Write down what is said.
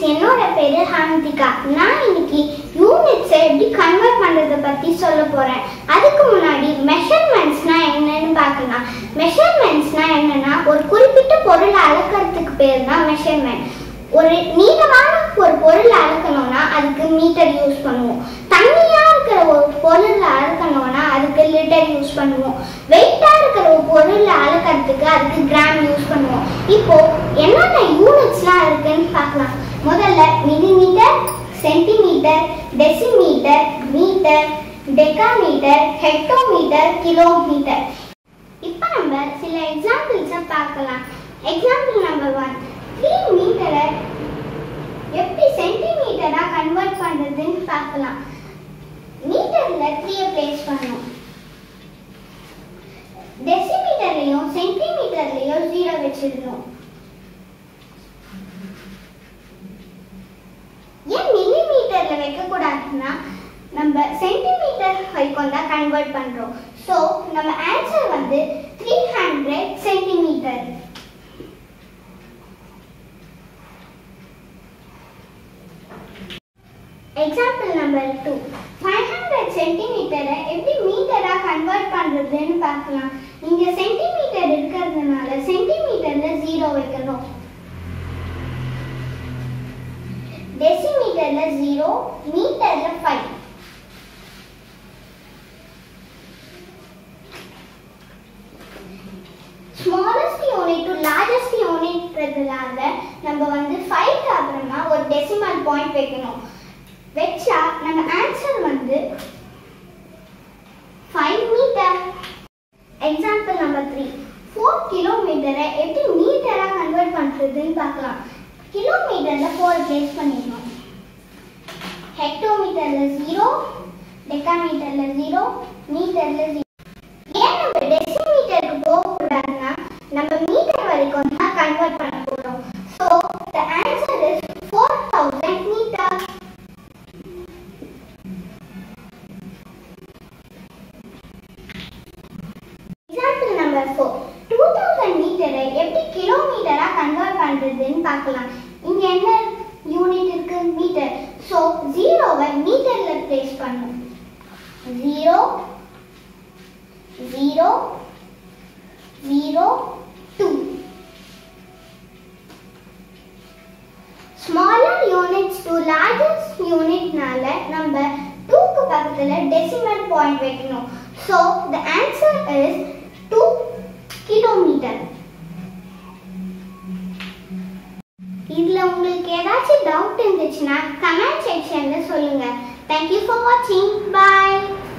என்னோட பேரு ஹாந்திகா நான் இன்னைக்கு யூனிட்ஸை எப்படி கன்வெர்ட் பண்றதை பத்தி சொல்ல போறேன் அதுக்கு முன்னாடி மெஷர்மெண்ட்ஸ்னா என்னன்னு பார்க்கலாம் மெஷர்மெண்ட்ஸ்னா என்னன்னா ஒரு குறிப்பிட்ட பொருளை அளக்கிறதுக்கு பேர் தான் மெஷர்மெண்ட் ஒரு நீளமான ஒரு பொருளை அளக்கணும்னா அதுக்கு மீட்டர் யூஸ் பண்ணுவோம் தண்ணியா இருக்கிற ஒரு பொருளை அளக்கணும்னா அதுக்கு லிட்டர் யூஸ் பண்ணுவோம் வெயிட்டா இருக்கிற ஒரு பொருளை அளக்கிறதுக்கு அதுக்கு கிராம் யூஸ் பண்ணுவோம் இப்போ என்னென்ன யூனிட்ஸ்லாம் இருக்குன்னு பார்க்கலாம் முதல்ல millimetre centimetre decimetre metre decametre hectometre kilometre இப்போ நம்ம சில எக்ஸாம்பிள்ஸை பார்க்கலாம் எக்ஸாம்பிள் நம்பர் ஒன் த்ரீ மீட்டரை எப்படி சென்டிமீட்டரா கன்வெர்ட் பண்றதுன்னு பார்க்கலாம் மீட்டர்ல த்ரீயை பிளேஸ் பண்ணணும் டெசிமீட்டர்லயும் சென்டிமீட்டர்லயும் ஜீரோ வச்சிடணும் ஏன் மில்லிமீட்டர்ல வைக்க கூடாதுன்னா நம்ம சென்டிமீட்டர் வரைக்கும் தான் கன்வெர்ட் பண்றோம் ஸோ நம்ம ஆன்சர் வந்து three hundred centimetre example number two five hundred சென்டிமீட்டரை எப்படி மீட்டரா கன்வெர்ட் பண்றதுன்னு பார்க்கலாம் இங்க சென்டிமீட்டர் இருக்கிறதுனால சென்டிமீட்டர்ல ஜீரோ வைக்கணும் டெசிமீட்டர்ல ஜீரோ மீட்டர்ல five smallest unit to largest யூனிட்ன்றதுனால நம்ம வந்து ஃபைவ்க்கு அப்புறமா ஒரு டெசிமல் பாயிண்ட் வைக்கணும் வச்சா நம்ம ஆன்சர் வந்து five metre example number three four கிலோமீட்டரை எப்படி மீட்டராக கன்வெர்ட் பண்ணுறதுன்னு பார்க்கலாம் கிலோமீட்டரில் ஃபோர் பிளேஸ் பண்ணிடணும் ஹெக்டோமீட்டரில் ஜீரோ டெக்காமீட்டரில் ஜீரோ மீட்டரில் ஜீரோ ஏன் நம்ம டெசிமீட்டருக்கு போகக்கூடாதுன்னா நம்ம மீட்டர் வரைக்கும் தான் கன்வெர்ட் பண்ண போகிறோம் so the answer is four thousand metre example number four two thousand மீட்டரை எப்படி கிலோமீட்டரா கன்வெர்ட் பண்றதுன்னு பார்க்கலாம் இங்க என்ன யூனிட் இருக்கு மீட்டர் ஸோ ஜீரோவை மீட்டர்ல பிளேஸ் பண்ணும் zero zero zero two smaller units to largest யூனிட்னால நம்ம டூக்கு பக்கத்துல டெசிமல் பாயிண்ட் வைக்கணும் so the answer is two kilometre இதுல உங்களுக்கு ஏதாச்சும் டவுட் இருந்துச்சுன்னா கமெண்ட் செக்ஷன்ல சொல்லுங்க தேங்க்யூ ஃபார் வாட்சிங் பாய்